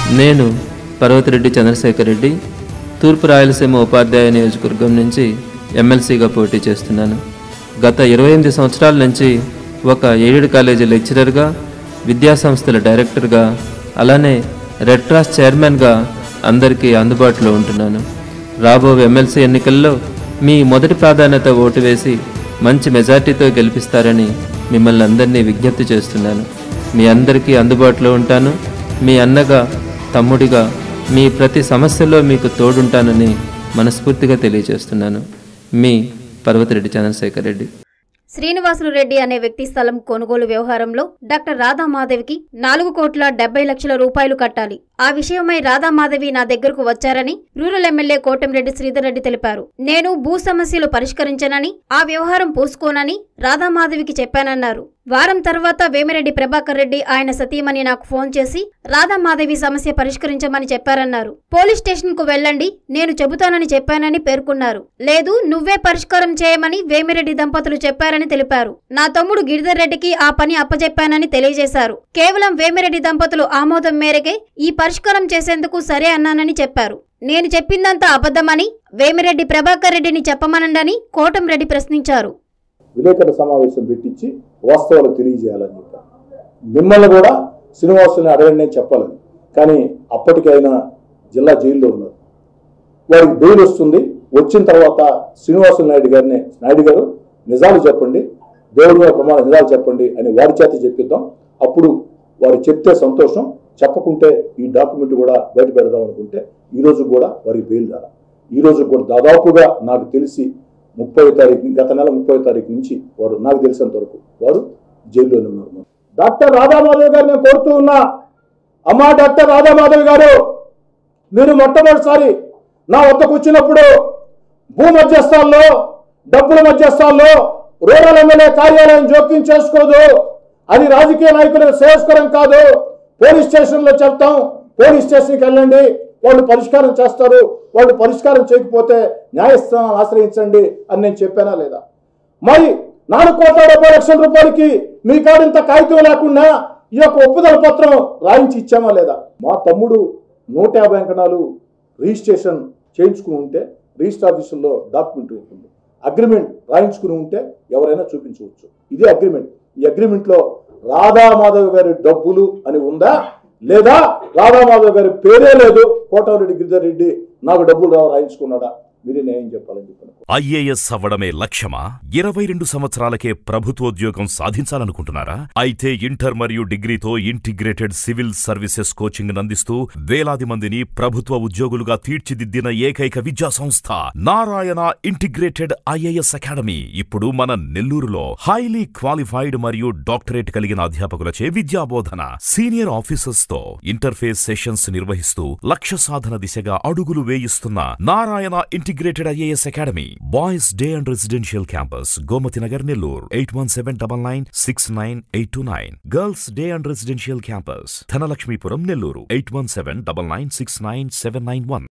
నేను పర్వతిరెడ్డి చంద్రశేఖర్ రెడ్డి తూర్పు రాయలసీమ ఉపాధ్యాయ నియోజకవర్గం నుంచి ఎమ్మెల్సీగా పోటీ చేస్తున్నాను గత ఇరవై ఎనిమిది సంవత్సరాల నుంచి ఒక ఎయిడెడ్ కాలేజీ లెక్చరర్గా విద్యాసంస్థల డైరెక్టర్గా అలానే రెడ్ క్రాస్ చైర్మన్గా అందరికీ అందుబాటులో ఉంటున్నాను రాబో ఎమ్మెల్సీ ఎన్నికల్లో మీ మొదటి ప్రాధాన్యత ఓటు వేసి మంచి మెజార్టీతో గెలిపిస్తారని మిమ్మల్ని అందరినీ విజ్ఞప్తి చేస్తున్నాను మీ అందరికీ అందుబాటులో ఉంటాను మీ అన్నగా తమ్ముడిగా మీ ప్రతి సమస్యలో మీకు తోడుంటానని మనస్ఫూర్తిగా తెలియజేస్తున్నాను మీ పర్వతిరెడ్డి చంద్రశేఖర్ రెడ్డి శ్రీనివాసులు రెడ్డి అనే వ్యక్తి స్థలం కొనుగోలు వ్యవహారంలో డాక్టర్ రాధామాధవికి నాలుగు కోట్ల డెబ్బై లక్షల రూపాయలు కట్టాలి ఆ విషయమై రాధామాధవి నా దగ్గరకు వచ్చారని రూరల్ ఎమ్మెల్యే కోటంరెడ్డి శ్రీధర్ రెడ్డి తెలిపారు నేను భూ సమస్యలు పరిష్కరించనని ఆ వ్యవహారం పూసుకోనని రాధామాధవికి చెప్పానన్నారు వారం తర్వాత వేమిరెడ్డి ప్రభాకర్ రెడ్డి ఆయన సతీమణి నాకు ఫోన్ చేసి రాధామాధవి సమస్య పరిష్కరించమని చెప్పారన్నారు పోలీస్ స్టేషన్ కు వెళ్ళండి నేను చెబుతానని చెప్పానని పేర్కొన్నారు లేదు నువ్వే పరిష్కారం చేయమని వేమిరెడ్డి దంపతులు చెప్పారని తెలిపారు నా తమ్ముడు గిరిధర్ రెడ్డికి ఆ పని అప్పచెప్పానని తెలియజేశారు కేవలం వేమిరెడ్డి దంపతులు ఆమోదం మేరకే ఈ పరిష్కారం చేసేందుకు సరే అన్నానని చెప్పారు నేను చెప్పిందంతా అబద్ధమని వేమిరెడ్డి ప్రభాకర్ రెడ్డిని చెప్పమనండని కోటంరెడ్డి ప్రశ్నించారు విలేకరుల సమావేశం పెట్టించి వాస్తవాలు తెలియజేయాలని చెప్పాను మిమ్మల్ని కూడా శ్రీనివాసుని అడగండి అని చెప్పాలని కానీ అప్పటికైనా జిల్లా జైల్లో ఉన్నారు వారికి బెయిల్ వస్తుంది వచ్చిన తర్వాత శ్రీనివాసులు నాయుడు గారిని నాయుడు గారు నిజాలు చెప్పండి దేవుడి మీద ప్రమాణ నిజాలు చెప్పండి అని వారి చేత చెప్పిద్దాం అప్పుడు వారు చెప్తే సంతోషం చెప్పకుంటే ఈ డాక్యుమెంట్ కూడా బయట పెడదాం అనుకుంటే ఈ రోజు కూడా వారికి బెయిల్ రాల ఈ రోజు కూడా దాదాపుగా నాకు తెలిసి ముప్పై తారీఖు గత నెల ముప్పై తారీఖు నుంచి వారు నాకు తెలిసినంత వరకు వారు జైల్లోనే ఉన్నారు డాక్టర్ రాధామాధవ్ గారు నేను కోరుతూ ఉన్నా అమ్మా డాక్టర్ రాధామాధవ్ గారు మీరు మొట్టమొదటిసారి నా వద్దకు వచ్చినప్పుడు భూ మధ్యస్థాల్లో డబ్బుల మధ్యస్థాల్లో రూరల్ ఎమ్మెల్యే కార్యాలయం జోక్యం చేసుకోదు అది రాజకీయ నాయకులకు శ్రేయస్కరం కాదు పోలీస్ స్టేషన్లో చెప్తాం పోలీస్ స్టేషన్కి వెళ్ళండి వాళ్ళు పరిష్కారం చేస్తారు వాళ్ళు పరిష్కారం చేయకపోతే న్యాయస్థానాన్ని ఆశ్రయించండి అని నేను చెప్పానా లేదా మరి నాలుగు కోట్ల డెబ్బై లక్షల రూపాయలకి మీ కాడింత కాగితం లేకుండా ఈ యొక్క ఒప్పుదల పత్రం రాయించి ఇచ్చామా లేదా మా తమ్ముడు నూట యాభై అంకణాలు రిజిస్ట్రేషన్ చేయించుకుని ఉంటే రిజిస్టర్ ఆఫీసుల్లో డాక్యుమెంట్ ఉంటుంది అగ్రిమెంట్ రాయించుకుని ఉంటే ఎవరైనా చూపించవచ్చు ఇదే అగ్రిమెంట్ ఈ అగ్రిమెంట్లో రాధామాధవ్ గారి డబ్బులు అని ఉందా లేదా రాధామాధవ్ గారి పేరే లేదు కోటమిరెడ్డి గిరిధర్ రెడ్డి నాకు డబ్బులు రా రాయించుకున్నాడా మీరే న్యాయం చెప్పాలని చెప్పాను ఐఏఎస్ అవ్వడమే లక్ష్యమా ఇరవై రెండు సంవత్సరాలకే ప్రభుత్వోద్యోగం సాధించాలనుకుంటున్నారా అయితే ఇంటర్ మరియు డిగ్రీతో ఇంటిగ్రేటెడ్ సివిల్ సర్వీసెస్ కోచింగ్ అందిస్తూ వేలాది మందిని ప్రభుత్వ ఉద్యోగులుగా తీర్చిదిద్దిన ఏకైక విద్యా సంస్థ నారాయణ ఇంటిగ్రేటెడ్ ఐఏఎస్ అకాడమీ ఇప్పుడు మన నెల్లూరులో హైలీ క్వాలిఫైడ్ మరియు డాక్టరేట్ కలిగిన అధ్యాపకులచే విద్యాబోధన సీనియర్ ఆఫీసర్స్ తో ఇంటర్ఫేస్ సెషన్స్ నిర్వహిస్తూ లక్ష్య సాధన దిశగా అడుగులు వేయిస్తున్న Narayana integrated IAS academy boys day and residential campus Gomathi Nagar Nellore eight one seven double nine six nine eight two nine girls day and residential campus Dhanalakshmipuram Nellore eight one seven double nine six nine seven nine one